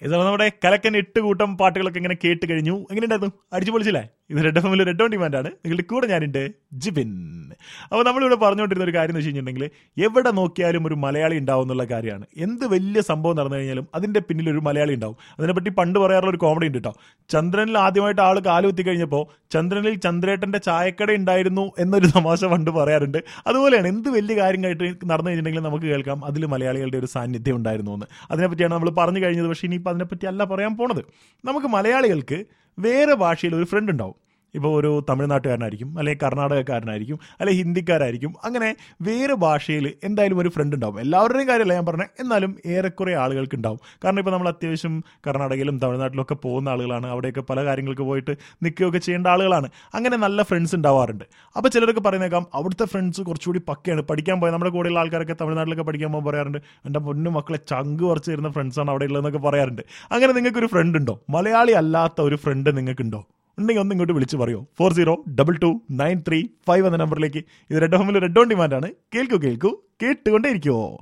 ഇതാണ് നമ്മുടെ കലക്കൻ എട്ട് കൂട്ടം പാട്ടുകളൊക്കെ ഇങ്ങനെ കേട്ട് കഴിഞ്ഞു എങ്ങനെയുണ്ടായിരുന്നു അടിച്ചു പൊളിച്ചില്ലേ ഇത് റെഡ് എഫ് എമ്മിൽ റെഡ് ഓൺ ഡിമാൻഡാണ് നിങ്ങളുടെ കൂടെ ഞാനുണ്ട് ജിബിൻ അപ്പോൾ നമ്മളിവിടെ പറഞ്ഞുകൊണ്ടിരുന്ന ഒരു കാര്യം എന്ന് വെച്ച് കഴിഞ്ഞിട്ടുണ്ടെങ്കിൽ എവിടെ നോക്കിയാലും ഒരു മലയാളി ഉണ്ടാവും എന്നുള്ള കാര്യമാണ് എന്ത് വലിയ സംഭവം നടന്നു കഴിഞ്ഞാലും അതിന്റെ പിന്നിൽ ഒരു മലയാളി ഉണ്ടാവും അതിനെപ്പറ്റി പണ്ട് പറയാറുള്ള ഒരു കോമഡി ഉണ്ട് കേട്ടോ ചന്ദ്രനിൽ ആദ്യമായിട്ട് ആൾ കാലുകുത്തി കഴിഞ്ഞപ്പോൾ ചന്ദ്രനിൽ ചന്ദ്രേട്ടന്റെ ചായക്കട ഉണ്ടായിരുന്നു എന്നൊരു തമാശ പണ്ട് പറയാറുണ്ട് അതുപോലെയാണ് എന്ത് വലിയ കാര്യമായിട്ട് നടന്നു കഴിഞ്ഞിട്ടുണ്ടെങ്കിൽ നമുക്ക് കേൾക്കാം അതിൽ മലയാളികളുടെ ഒരു സാന്നിധ്യം ഉണ്ടായിരുന്നു എന്ന് അതിനെപ്പറ്റിയാണ് നമ്മൾ പറഞ്ഞു കഴിഞ്ഞത് പക്ഷേ ഇനിയിപ്പോൾ അതിനെപ്പറ്റി അല്ല പറയാൻ പോണത് നമുക്ക് മലയാളികൾക്ക് വേറെ ഭാഷയിൽ ഒരു ഫ്രണ്ട് ഉണ്ടാവും ഇപ്പോൾ ഒരു തമിഴ്നാട്ടുകാരനായിരിക്കും അല്ലെങ്കിൽ കർണാടകക്കാരനായിരിക്കും അല്ലെങ്കിൽ ഹിന്ദിക്കാരായിരിക്കും അങ്ങനെ വേറെ ഭാഷയിൽ എന്തായാലും ഒരു ഫ്രണ്ട് ഉണ്ടാവും എല്ലാവരുടെയും കാര്യമല്ല ഞാൻ പറഞ്ഞത് എന്നാലും ഏറെക്കുറെ ആളുകൾക്ക് ഉണ്ടാവും കാരണം ഇപ്പോൾ നമ്മൾ അത്യാവശ്യം കർണാടകയിലും തമിഴ്നാട്ടിലും ഒക്കെ പോകുന്ന ആളുകളാണ് അവിടെയൊക്കെ പല കാര്യങ്ങൾക്ക് പോയിട്ട് നിൽക്കുകയൊക്കെ ചെയ്യേണ്ട ആളുകളാണ് അങ്ങനെ നല്ല ഫ്രണ്ട്സ് ഉണ്ടാവാറുണ്ട് അപ്പോൾ ചിലരൊക്കെ പറയുന്നേക്കാം അവിടുത്തെ ഫ്രണ്ട്സ് കുറച്ചുകൂടി പക്കയാണ് പഠിക്കാൻ പോയ നമ്മുടെ കൂടെയുള്ള ആൾക്കാരൊക്കെ തമിഴ്നാട്ടിലൊക്കെ പഠിക്കാൻ പോകുമ്പോൾ പറയാറുണ്ട് എൻ്റെ പൊന്നു മക്കളെ ചങ്ക് കുറച്ച് തരുന്ന ഫ്രണ്ട്സാണ് അവിടെ ഉള്ളതെന്നൊക്കെ പറയാറുണ്ട് അങ്ങനെ നിങ്ങൾക്ക് ഒരു ഫ്രണ്ട് ഉണ്ടോ മലയാളി അല്ലാത്ത ഒരു ഫ്രണ്ട് നിങ്ങൾക്കുണ്ടോ ഉണ്ടെങ്കിൽ ഒന്ന് ഇങ്ങോട്ട് വിളിച്ച് പറയോ four zero double two nine three five എന്ന നമ്പറിലേക്ക് ഇത് റെഡ് ഹോമിൽ റെഡ് ഓൺ ഡിമാൻഡാണ് കേൾക്കൂ കേൾക്കൂ കേട്ടുകൊണ്ടേ ഇരിക്കുമോ